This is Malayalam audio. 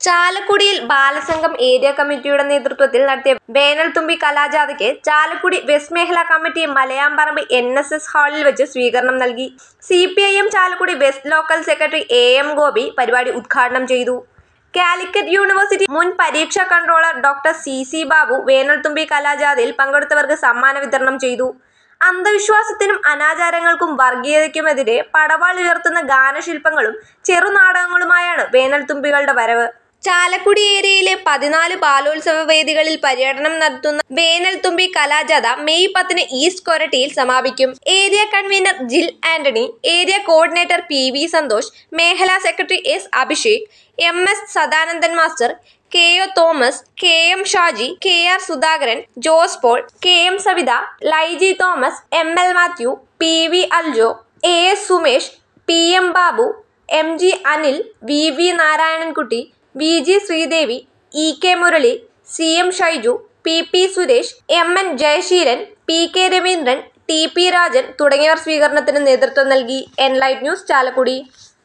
ചാലക്കുടിയിൽ ബാലസംഘം ഏരിയ കമ്മിറ്റിയുടെ നേതൃത്വത്തിൽ നടത്തിയ വേനൽത്തുമ്പി കലാജാഥയ്ക്ക് ചാലക്കുടി വെസ്റ്റ് മേഖലാ committee Malayamparambu N S S ഹാളിൽ വെച്ച് സ്വീകരണം നൽകി C P I M Chalakudy west local secretary A M Gopi പരിപാടി ഉദ്ഘാടനം ചെയ്തു കാലിക്കറ്റ് യൂണിവേഴ്സിറ്റി മുൻ പരീക്ഷാ controller doctor C C Babu വേനൽത്തുമ്പി കലാജാഥയിൽ പങ്കെടുത്തവർക്ക് സമ്മാന വിതരണം ചെയ്തു അന്ധവിശ്വാസത്തിനും അനാചാരങ്ങൾക്കും വർഗീയതയ്ക്കുമെതിരെ പടവാൾ ഉയർത്തുന്ന ഗാനശില്പങ്ങളും ചെറുനാടകങ്ങളുമായാണ് വേനൽത്തുമ്പികളുടെ വരവ് ചാലക്കുടി ഏരിയയിലെ പതിനാല് ബാലോത്സവ വേദികളിൽ പര്യടനം നടത്തുന്ന വേനൽത്തുമ്പി കലാജാഥ മെയ് പത്തിന് ഈസ്റ്റ് കൊരട്ടിയിൽ സമാപിക്കും area convener Jil Antony area coordinator P V Santhosh മേഖലാ secretary S Abhishek M S Sadanandan master K O Thomas K M Shaji K R Sudhakaran Jose Paul K M Savitha Laiji Thomas M L Mathew P V Aljo A S Sumesh P M Babu M G Anil V V Narayanankutty V G Sreedevi E K Murali C M Shaiju P P Suresh M N Jayaseelan P K Raveendran T P Rajan തുടങ്ങിയവർ സ്വീകരണത്തിന് നേതൃത്വം നൽകി എൻലൈറ്റ് ന്യൂസ് ചാലക്കുടി